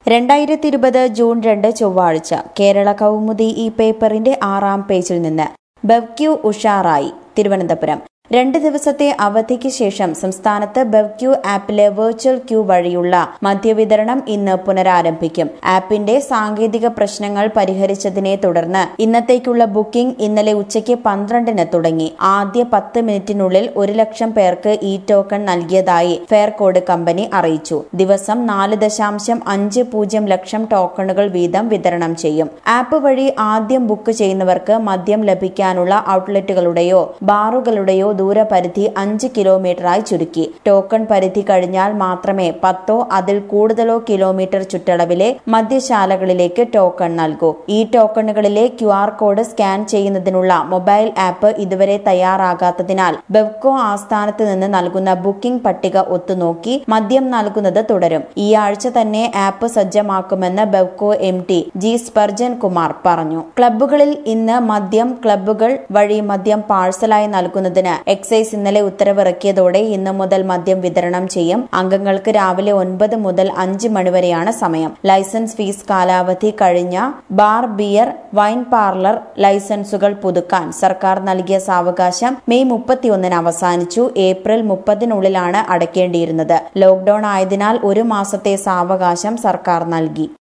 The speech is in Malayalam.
രണ്ടായിരത്തി ഇരുപത് ജൂൺ രണ്ട് ചൊവ്വാഴ്ച കേരള കൗമുദി ഈ പേപ്പറിന്റെ ആറാം പേജിൽ നിന്ന് ബെവ്ക്യു ഉഷാറായി തിരുവനന്തപുരം രണ്ട് ദിവസത്തെ അവധിക്ക് ശേഷം സംസ്ഥാനത്ത് ബെവ്ക്യു ആപ്പിലെ വെർച്വൽ ക്യൂ വഴിയുള്ള മദ്യവിതരണം ഇന്ന് പുനരാരംഭിക്കും ആപ്പിന്റെ സാങ്കേതിക പ്രശ്നങ്ങൾ പരിഹരിച്ചതിനെ തുടർന്ന് ഇന്നത്തേക്കുള്ള ബുക്കിംഗ് ഇന്നലെ ഉച്ചയ്ക്ക് പന്ത്രണ്ടിന് തുടങ്ങി ആദ്യ പത്ത് മിനിറ്റിനുള്ളിൽ ഒരു ലക്ഷം പേർക്ക് ഇ ടോക്കൺ നൽകിയതായി ഫെയർകോഡ് കമ്പനി അറിയിച്ചു ദിവസം നാല് ദശാംശം അഞ്ച് പൂജ്യം ലക്ഷം ടോക്കണുകൾ വീതം വിതരണം ചെയ്യും ആപ്പ് വഴി ആദ്യം ബുക്ക് ചെയ്യുന്നവർക്ക് മദ്യം ലഭിക്കാനുള്ള ഔട്ട്ലെറ്റുകളുടെയോ ബാറുകളുടെയോ ദൂരപരിധി അഞ്ച് കിലോമീറ്ററായി ചുരുക്കി ടോക്കൺ പരിധി കഴിഞ്ഞാൽ മാത്രമേ പത്തോ അതിൽ കൂടുതലോ കിലോമീറ്റർ ചുറ്റളവിലെ മദ്യശാലകളിലേക്ക് ടോക്കൺ നൽകൂ ഈ ടോക്കണുകളിലെ ക്യു ആർ കോഡ് സ്കാൻ ചെയ്യുന്നതിനുള്ള മൊബൈൽ ആപ്പ് ഇതുവരെ തയ്യാറാകാത്തതിനാൽ ബെവ്കോ ആസ്ഥാനത്ത് നിന്ന് നൽകുന്ന ബുക്കിംഗ് പട്ടിക ഒത്തുനോക്കി മദ്യം നൽകുന്നത് തുടരും ഈ ആഴ്ച തന്നെ ആപ്പ് സജ്ജമാക്കുമെന്ന് Bevco M T G Sparjan Kumar പറഞ്ഞു ക്ലബ്ബുകളിൽ ഇന്ന് മദ്യം ക്ലബ്ബുകൾ വഴി മദ്യം പാഴ്സലായി നൽകുന്നതിന് എക്സൈസ് ഇന്നലെ ഉത്തരവിറക്കിയതോടെ ഇന്നു മുതൽ മദ്യം വിതരണം ചെയ്യും അംഗങ്ങൾക്ക് രാവിലെ ഒൻപത് മുതൽ അഞ്ച് മണിവരെയാണ് സമയം ലൈസൻസ് ഫീസ് കാലാവധി കഴിഞ്ഞ ബാർ ബിയർ വൈൻ പാർലർ ലൈസൻസുകൾ പുതുക്കാൻ സർക്കാർ നൽകിയ സാവകാശം മെയ് മുപ്പത്തിയൊന്നിന് അവസാനിച്ചു ഏപ്രിൽ മുപ്പതിനുള്ളിലാണ് അടയ്ക്കേണ്ടിയിരുന്നത് ലോക്ഡൌൺ ആയതിനാൽ ഒരു മാസത്തെ സാവകാശം സർക്കാർ നൽകി